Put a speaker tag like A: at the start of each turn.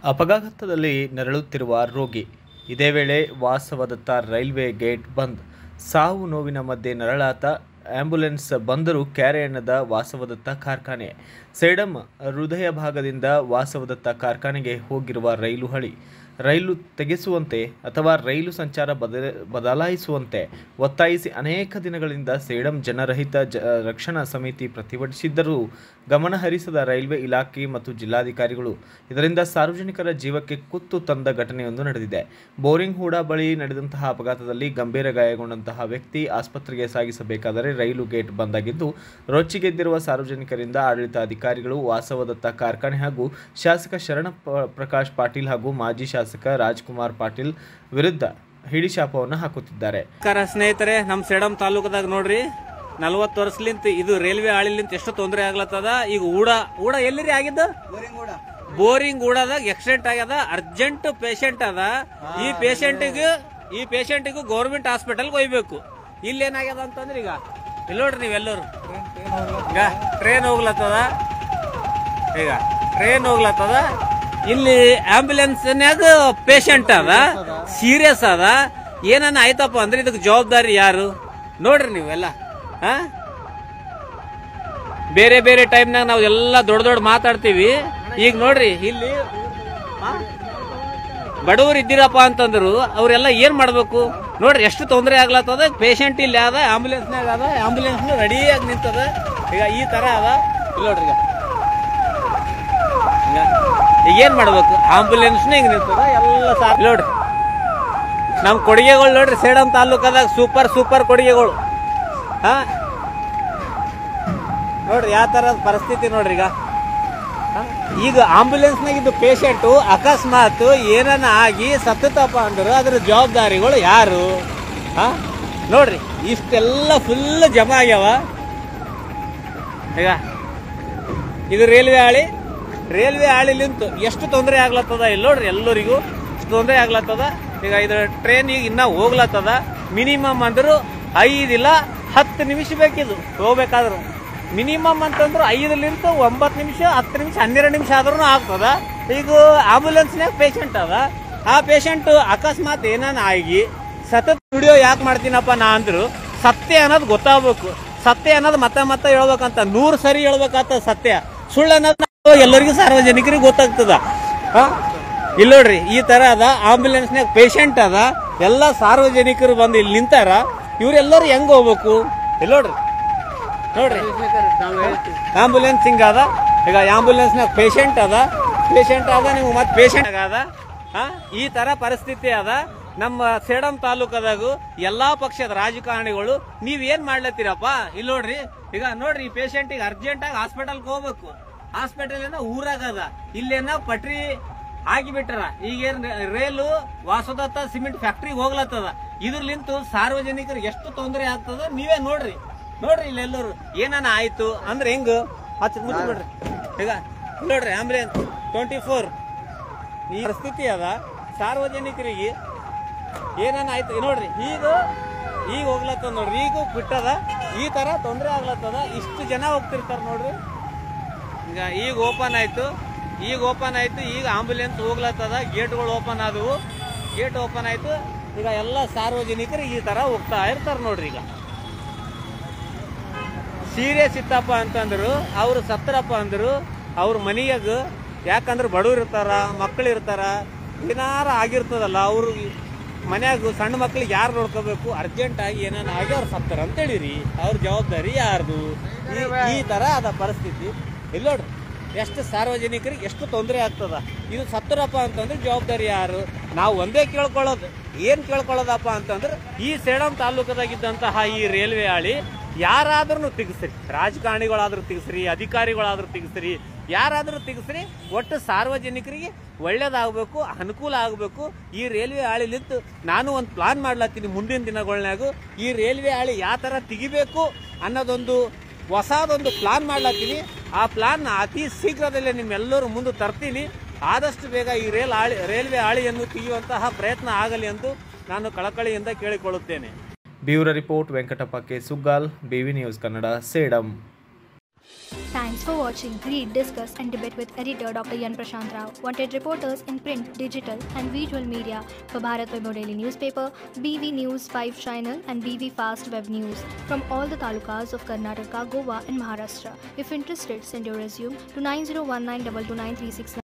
A: ಅಪಘಾತದಲ್ಲಿ ನರಳುತ್ತಿರುವ ರೋಗಿ ಇದೇ ವೇಳೆ ವಾಸವದತ್ತ ರೈಲ್ವೆ ಗೇಟ್ ಬಂದ್ ಸಾವು ನೋವಿನ ಮಧ್ಯೆ ನರಳಾತ ಆಂಬ್ಯುಲೆನ್ಸ್ ಬಂದರೂ ಕ್ಯಾರೆಯನ್ನದ ವಾಸವದತ್ತ ಕಾರ್ಖಾನೆ ಸೇಡಂ ಹೃದಯ ಭಾಗದಿಂದ ವಾಸವದತ್ತ ಕಾರ್ಖಾನೆಗೆ ಹೋಗಿರುವ ರೈಲು ಹಳಿ ರೈಲು ತೆಗೆಸುವಂತೆ ಅಥವಾ ರೈಲು ಸಂಚಾರ ಬದಲ ಬದಲಾಯಿಸುವಂತೆ ಒತ್ತಾಯಿಸಿ ಅನೇಕ ದಿನಗಳಿಂದ ಸೇಡಂ ಜನರಹಿತ ಜ ರಕ್ಷಣಾ ಸಮಿತಿ ಪ್ರತಿಭಟಿಸಿದ್ದರೂ ಗಮನಹರಿಸದ ರೈಲ್ವೆ ಇಲಾಖೆ ಮತ್ತು ಜಿಲ್ಲಾಧಿಕಾರಿಗಳು ಇದರಿಂದ ಸಾರ್ವಜನಿಕರ ಜೀವಕ್ಕೆ ಕುತ್ತು ತಂದ ಘಟನೆಯೊಂದು ನಡೆದಿದೆ ಬೋರಿಂಗ್ ಹೂಡ ಬಳಿ ನಡೆದಂತಹ ಅಪಘಾತದಲ್ಲಿ ಗಂಭೀರ ಗಾಯಗೊಂಡಂತಹ ವ್ಯಕ್ತಿ ಆಸ್ಪತ್ರೆಗೆ ಸಾಗಿಸಬೇಕಾದರೆ ರೈಲು ಗೇಟ್ ಬಂದಾಗಿದ್ದು ರೊಚ್ಚಿಗೆದ್ದಿರುವ ಸಾರ್ವಜನಿಕರಿಂದ ಆಡಳಿತಾಧಿಕಾರಿಗಳು ವಾಸವದತ್ತ ಕಾರ್ಖಾನೆ ಹಾಗೂ ಶಾಸಕ ಶರಣ ಪ- ಪ್ರಕಾಶ್ ಪಾಟೀಲ್ ಹಾಗೂ ಮಾಜಿ ಶಾಸಕ ರಾಜ್ಕುಮಾರ್ ಪಾಟೀಲ್ ವಿರುದ್ಧ ಹಿಡಿಶಾಪವನ್ನು ಹಾಕುತ್ತಿದ್ದಾರೆ
B: ನಮಸ್ಕಾರ ಸ್ನೇಹಿತರೆ ನಮ್ಮ ಸೇಡಂ ತಾಲೂಕದಾಗ ನೋಡ್ರಿ ನಲ್ವತ್ತು ವರ್ಷಲಿಂತ ಇದು ರೈಲ್ವೆ ಹಾಳಿಲಿಂತ ಎಷ್ಟು ತೊಂದರೆ ಆಗ್ಲತ್ತದ ಈಗ ಊಡ ಊಡ ಎಲ್ಲಿರಿ ಆಗಿದ್ದು ಬೋರಿಂಗ್ ಊಡದಾಗ ಆಕ್ಸಿಡೆಂಟ್ ಆಗ್ಯದ ಅರ್ಜೆಂಟ್ ಪೇಷಂಟ್ ಅದ ಈ ಪೇಷಂಟಿಗೆ ಈ ಪೇಷಂಟಿಗೂ ಗೌರ್ಮೆಂಟ್ ಹಾಸ್ಪಿಟಲ್ಗೆ ಒಯ್ಬೇಕು ಇಲ್ಲಿ ಏನಾಗ್ಯದ ಅಂತಂದ್ರೆ ಈಗ ಇಲ್ಲಿ ನೋಡ್ರಿ ನೀವೆಲ್ಲರೂ ಈಗ ಟ್ರೈನ್ ಹೋಗ್ಲತ್ತದ ಈಗ ಟ್ರೈನ್ ಹೋಗ್ಲತ್ತದ ಇಲ್ಲಿ ಆಂಬ್ಯುಲೆನ್ಸ್ನ್ಯಾಗ ಪೇಷಂಟ್ ಅದ ಸೀರಿಯಸ್ ಅದ ಏನನ್ನ ಆಯ್ತಪ್ಪ ಅಂದ್ರೆ ಇದಕ್ಕೆ ಜವಾಬ್ದಾರಿ ಯಾರು ನೋಡ್ರಿ ನೀವೆಲ್ಲ ಹಾ ಬೇರೆ ಬೇರೆ ಟೈಮ್ನಾಗ ನಾವು ಎಲ್ಲ ದೊಡ್ಡ ದೊಡ್ಡ ಮಾತಾಡ್ತೀವಿ ಈಗ ನೋಡ್ರಿ ಇಲ್ಲಿ ಆ? ಬಡವರು ಇದ್ದೀರಪ್ಪ ಅಂತಂದ್ರು ಅವರೆಲ್ಲ ಏನ್ ಮಾಡ್ಬೇಕು ನೋಡ್ರಿ ಎಷ್ಟು ತೊಂದರೆ ಆಗ್ಲತ್ತದ ಪೇಷಂಟ್ ಇಲ್ಲಿ ಅದ ಆಂಬುಲೆನ್ಸ್ನಾಗ ಅದ ಆಂಬುಲೆನ್ಸ್ ರೆಡಿಯಾಗಿ ನಿಂತದ ಈಗ ಈ ತರ ಅದ ಇಲ್ಲಿ ನೋಡ್ರಿ ಈಗ ಹಿಂಗ. ಈಗ ಏನ್ ಮಾಡ್ಬೇಕು ಆಂಬುಲೆನ್ಸ್ನ ಹಿಂಗ್ ನಿಂತದ ಎಲ್ಲ ಸಾರ್ ಇಲ್ಲಿ ನೋಡ್ರಿ ನಮ್ ಕೊಡುಗೆಗಳು ನೋಡ್ರಿ ಸೇಡಂ ತಾಲೂಕದಾಗ ಸೂಪರ್ ಸೂಪರ್ ಕೊಡುಗೆಗಳು ಹಾ ನೋಡ್ರಿ ಯಾವ ತರದ ಪರಿಸ್ಥಿತಿ ನೋಡ್ರಿ ಈಗ ಹ? ಈಗ ಆಂಬುಲೆನ್ಸ್ನಾಗ ಇದು ಪೇಷಂಟು ಅಕಸ್ಮಾತ್ ಏನನ್ನ ಆಗಿ ಸತ್ತತಪ್ಪ ಅಂದ್ರೆ ಅದ್ರ ಜವಾಬ್ದಾರಿಗಳು ಯಾರು ಹಾ ನೋಡ್ರಿ ಇಷ್ಟೆಲ್ಲ ಫುಲ್ ಜಮಾ ಆಗ್ಯಾವ ಈಗ ಇದು ರೈಲ್ವೆ ಹಾಳಿ ರೈಲ್ವೆ ಹಾಳಿಲಿಂತ ಎಷ್ಟು ತೊಂದರೆ ಆಗ್ಲತ್ತದ ಇಲ್ಲಿ ನೋಡ್ರಿ ಎಲ್ಲರಿಗೂ ಇಷ್ಟು ತೊಂದರೆ ಆಗ್ಲತ್ತದ ಈಗ ಇದು ಟ್ರೈನ್ ಈಗ ಇನ್ನ ಹೋಗ್ಲತ್ತದ ಮಿನಿಮಮ್ ಅಂದ್ರು ಐದಿಲ್ಲ ಹತ್ತು ನಿಮಿಷ ಬೇಕಿದು ಹೋಗ್ಬೇಕಾದ್ರು ಮಿನಿಮಮ್ ಅಂತಂದ್ರು ಐದಲಿಂತ ಒಂಬತ್ತು ನಿಮಿಷ ಹತ್ತು ನಿಮಿಷ ಹನ್ನೆರಡು ನಿಮಿಷ ಆದ್ರೂ ಆಗ್ತದ ಈಗ ಆಂಬುಲೆನ್ಸ್ನಾಗ ಪೇಷಂಟ್ ಅದ ಆ ಪೇಷಂಟ್ ಅಕಸ್ಮಾತ್ ಏನಾನ ಆಗಿ ಸತತ ವಿಡಿಯೋ ಯಾಕೆ ಮಾಡ್ತೀನಪ್ಪ ನಾ ಅಂದ್ರು ಸತ್ಯ ಅನ್ನೋದು ಗೊತ್ತಾಗ್ಬೇಕು ಸತ್ಯ ಅನ್ನೋದು ಮತ್ತೆ ಮತ್ತೆ ಹೇಳ್ಬೇಕಂತ ನೂರು ಸರಿ ಹೇಳ್ಬೇಕಂತ ಸತ್ಯ ಸುಳ್ಳು ಅನ್ನೋದು ನಾವು ಎಲ್ಲರಿಗೂ ಸಾರ್ವಜನಿಕರಿಗೆ ಗೊತ್ತಾಗ್ತದ ಹಾ? ಇಲ್ಲಿ ನೋಡ್ರಿ ಈ ತರ ಅದ ಆಂಬುಲೆನ್ಸ್ನಾಗ ಪೇಷಂಟ್ ಅದ ಎಲ್ಲ ಸಾರ್ವಜನಿಕರು ಬಂದು ಇಲ್ಲಿ ನಿಂತಾರ ಇವರೆಲ್ಲರೂ ಹೆಂಗ್ ಹೋಗ್ಬೇಕು ಇಲ್ಲಿ ನೋಡ್ರಿ ನೋಡ್ರಿ ಆಂಬುಲೆನ್ಸ್ ಹಿಂಗ ಅದ ಈಗ ಆಂಬುಲೆನ್ಸ್ನಾಗ ಪೇಷಂಟ್ ಅದ ಪೇಷಂಟ್ ಅದ ನೀವು ಮತ್ತೆ ಪೇಷಂಟ್ ಅದ ಹಾ? ಈ ತರ ಪರಿಸ್ಥಿತಿ ಅದ ನಮ್ಮ ಸೇಡಂ ತಾಲೂಕದಾಗು ಎಲ್ಲಾ ಪಕ್ಷದ ರಾಜಕಾರಣಿಗಳು ನೀವ್ ಏನ್ ಮಾಡ್ಲತ್ತೀರಪ್ಪ ಇಲ್ಲಿ ನೋಡ್ರಿ ಈಗ ನೋಡ್ರಿ ಈ ಪೇಷಂಟ್ ಈಗ ಅರ್ಜೆಂಟ್ ಆಗಿ ಹಾಸ್ಪಿಟಲ್ಗೆ ಹೋಗ್ಬೇಕು ಹಾಸ್ಪಿಟಲ್ ಏನೋ ಊರಾಗ ಅದ ಇಲ್ಲೇನೋ ಪಟ್ರಿ ಆಗಿಬಿಟ್ರ ಈಗೇನ್ ರೈಲು ವಾಸುದತ್ತ ಸಿಮೆಂಟ್ ಫ್ಯಾಕ್ಟ್ರಿಗೆ ಹೋಗ್ಲತ್ತದ ಇದ್ರಲಿಂತ ಸಾರ್ವಜನಿಕರಿಗೆ ಎಷ್ಟು ತೊಂದರೆ ಆಗ್ತದ ನೀವೇ ನೋಡ್ರಿ ನೋಡ್ರಿ ಇಲ್ಲೆಲ್ಲರೂ ಏನನ ಆಯ್ತು ಅಂದ್ರೆ ಹೆಂಗ ಹಚ್ಚ ಮುಚ್ಚಿಬಿಡ್ರಿ ಈಗ ನೋಡ್ರಿ ಆಂಬುಲೆನ್ಸ್ ಟ್ವೆಂಟಿ ಫೋರ್ ಈ ಪರಿಸ್ಥಿತಿ ಅದ ಸಾರ್ವಜನಿಕರಿಗೆ ಏನನ ಆಯ್ತು ನೋಡ್ರಿ ಈಗ ಈಗ ಹೋಗ್ಲತ್ತದ ನೋಡ್ರಿ ಈಗ ಬಿಟ್ಟದ ಈ ತರ ತೊಂದರೆ ಆಗ್ಲತ್ತದ ಇಷ್ಟು ಜನ ಹೋಗ್ತಿರ್ತಾರ ನೋಡ್ರಿ ಈಗ ಈಗ ಓಪನ್ ಆಯ್ತು ಈಗ ಓಪನ್ ಆಯ್ತು ಈಗ ಆಂಬುಲೆನ್ಸ್ ಹೋಗ್ಲತ್ತದ ಗೇಟ್ಗಳು ಓಪನ್ ಆದವು ಗೇಟ್ ಓಪನ್ ಆಯ್ತು ಈಗ ಎಲ್ಲ ಸಾರ್ವಜನಿಕರು ಈ ತರ ಹೋಗ್ತಾ ಇರ್ತಾರ ನೋಡ್ರಿ ಈಗ ಸೀರಿಯಸ್ ಇತ್ತಪ್ಪ ಅಂತಂದ್ರು ಅವ್ರು ಸತ್ತರಪ್ಪ ಅಂದ್ರು ಅವ್ರ ಮನೆಯಾಗ ಯಾಕಂದ್ರೆ ಬಡವ್ರು ಇರ್ತಾರ ಮಕ್ಕಳು ಇರ್ತಾರ ಏನಾರ ಆಗಿರ್ತದಲ್ಲ ಅವ್ರು ಮನ್ಯಾಗ ಸಣ್ಣ ಮಕ್ಳಿಗೆ ಯಾರು ನೋಡ್ಕೋಬೇಕು ಅರ್ಜೆಂಟ್ ಆಗಿ ಏನಾನ ಆಗಿ ಅವ್ರು ಸತ್ತಾರ ಅಂತೇಳಿರಿ ಅವ್ರ ಜವಾಬ್ದಾರಿ ಯಾರ್ದು ಈ- ಈ ತರ ಅದ ಪರಿಸ್ಥಿತಿ ಇಲ್ಲಿ ನೋಡ್ರಿ ಎಷ್ಟು ಸಾರ್ವಜನಿಕರಿಗೆ ಎಷ್ಟು ತೊಂದರೆ ಆಗ್ತದ ಇದು ಸತ್ತರಪ್ಪ ಅಂತಂದ್ರೆ ಜವಾಬ್ದಾರಿ ಯಾರು ನಾವು ಒಂದೇ ಕೇಳ್ಕೊಳ್ಳೋದು ಏನ್ ಕೇಳ್ಕೊಳ್ಳೋದಪ್ಪ ಅಂತಂದ್ರೆ ಈ ಸೇಡಂ ತಾಲೂಕದಾಗಿದ್ದಂತಹ ಈ ರೈಲ್ವೆ ಹಾಳಿ ಯಾರಾದ್ರೂ ತೆಗಿಸ್ರಿ ರಾಜಕಾರಣಿಗಳಾದ್ರೂ ತೆಗಿಸ್ರಿ ಅಧಿಕಾರಿಗಳಾದ್ರೂ ತೆಗಿಸ್ರಿ ಯಾರಾದ್ರೂ ತೆಗಿಸ್ರಿ ಒಟ್ಟು ಸಾರ್ವಜನಿಕರಿಗೆ ಒಳ್ಳೇದಾಗಬೇಕು ಅನುಕೂಲ ಆಗಬೇಕು ಈ ರೈಲ್ವೆ ಹಾಳಿಲಿಂತ ನಾನು ಒಂದು ಪ್ಲಾನ್ ಮಾಡ್ಲತ್ತೀನಿ ಮುಂದಿನ ದಿನಗಳನ್ಯಾಗ ಈ ರೈಲ್ವೆ ಹಾಳಿ ಯಾವ ಥರ ತೆಗಿಬೇಕು ಅನ್ನೋದೊಂದು ಹೊಸದೊಂದು ಪ್ಲಾನ್ ಮಾಡ್ಲತ್ತೀನಿ ಆ ಪ್ಲಾನ್ ಅತಿ ಶೀಘ್ರದಲ್ಲೇ ನಿಮ್ಮೆಲ್ಲರೂ ಮುಂದೆ ತರ್ತೀನಿ ಆದಷ್ಟು ಬೇಗ ಈ ರೈಲ್ ಹಾಳಿ ರೈಲ್ವೆ ಹಾಳಿಯನ್ನು ತೆಗೆಯುವಂತಹ ಪ್ರಯತ್ನ ಆಗಲಿ ಎಂದು ನಾನು ಕಳಕಳಿಯಿಂದ ಕೇಳಿಕೊಳ್ಳುತ್ತೇನೆ
A: bureau report Venkatappa K Suggal BV news Kannada Sedam
C: Thanks for watching Read, Discuss and Debate with editor Dr. Yan Prashant Rao. Wanted reporters in print, digital and visual media for Bharat Vaibhav Daily Newspaper, BV News 5 Channel and BV Fast Web News from all the talukas of Karnataka, Goa and Maharashtra. If interested, send your resume to 9019229369.